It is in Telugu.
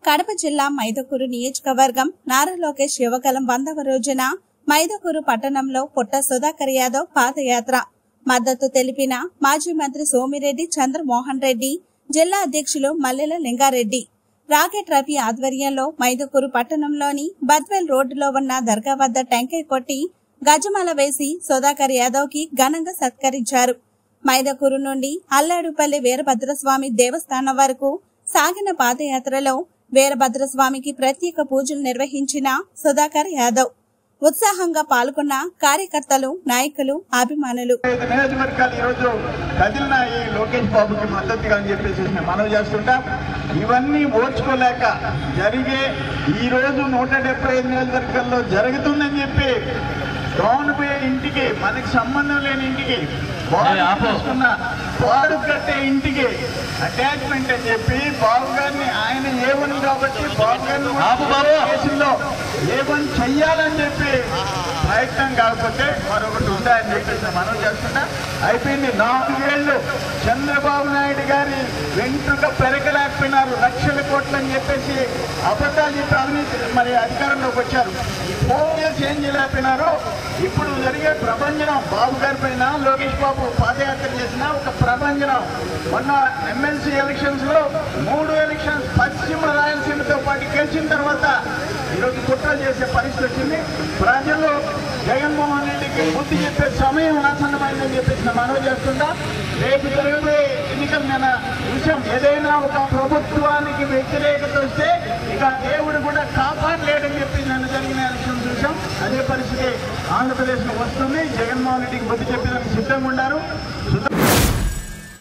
కడప జిల్లా మైదకూరు నియోజకవర్గం నారా లోకేష్ యువగలం వందవ రోజున మైదకూరు పట్టణంలో పుట్ట సుధాకర్ యాదవ్ పాదయాత్ర మద్దతు తెలిపిన మాజీ మంత్రి సోమిరెడ్డి చంద్రమోహన్ రెడ్డి జిల్లా అధ్యక్షులు మల్లెల లింగారెడ్డి రాకెట్ రవి ఆధ్వర్యంలో మైదుకూరు పట్టణంలోని బద్వెల్ రోడ్డులో ఉన్న దర్గా వద్ద టెంకాయ కొట్టి గజమాల వేసి సుధాకర్ యాదవ్ కి ఘనంగా సత్కరించారు మైదకూరు నుండి అల్లాడుపల్లి వీరభద్రస్వామి దేవస్థానం వరకు సాగిన పాదయాత్రలో వీరభద్రస్వామికి ప్రత్యేక పూజలు నిర్వహించిన సుధాకర్ యాదవ్ ఉత్సాహంగా పాల్గొన్న కార్యకర్తలు నాయకులు అభిమానులు ఐదు నియోజకవర్గాలు ఈరోజు కదిలినాయి లోకేష్ బాబుకి మద్దతుగా అని చెప్పేసి మేము మనవి చేస్తుంటాం ఇవన్నీ ఓర్చుకోలేక జరిగే ఈ రోజు నూట డెబ్బై ఐదు నియోజకవర్గాల్లో జరుగుతుందని చెప్పి డౌన్ పోయే ఇంటికి మనకి సంబంధం లేని ఇంటికి బాగు చేసుకున్న బాడు కట్టే ఇంటికి అటాచ్మెంట్ అని చెప్పి బాబు గారిని ఆయన ఏమని కాబట్టి బాబు గారిని కూడా కేసుల్లో ఏమని చెయ్యాలని చెప్పి ప్రయత్నం కాకపోతే మరొకటి ఉందా అని చెప్పేసి మనం చేస్తున్నా అయిపోయింది నాలుగేళ్లు చంద్రబాబు నాయుడు గారి వెంట్రుక పెరగలేకపోయినారు లక్షల కోట్లు అని చెప్పేసి అబద్ధాలు చెప్పి అవినీతి మరి అధికారంలోకి వచ్చారు ఫోన్ చేసి ఏం చేయలేకపోయినారు ఇప్పుడు జరిగే ప్రభంజనం బాబు గారి పైన లోకేష్ బాబు పాదయాత్ర చేసిన ఒక ప్రభంజనం మొన్న ఎమ్మెల్సీ ఎలక్షన్స్ లో మూడు ఎలక్షన్స్ పశ్చిమ రాయలసీమతో పాటు గెలిచిన తర్వాత ఈరోజు కుట్రలు చేసే పరిస్థితి వచ్చింది ప్రజలు జగన్మోహన్ రెడ్డికి బుద్ధి చెప్పే సమయం ఆసన్నమైందని చెప్పేసి నేను మనవి చేస్తుంటా రేపు జరిగే ఎన్నికల మీద విషయం ఏదైనా ఒక ప్రభుత్వానికి వ్యతిరేకత వస్తే ఇక దేవుడు కూడా కాపాడలేడని చెప్పి నన్ను జరిగిన ఎలక్షన్ చూసాం అదే పరిస్థితి ఆంధ్రప్రదేశ్లో వస్తుంది జగన్మోహన్ రెడ్డికి బుద్ధి చెప్పేదానికి సిద్ధంగా ఉన్నారు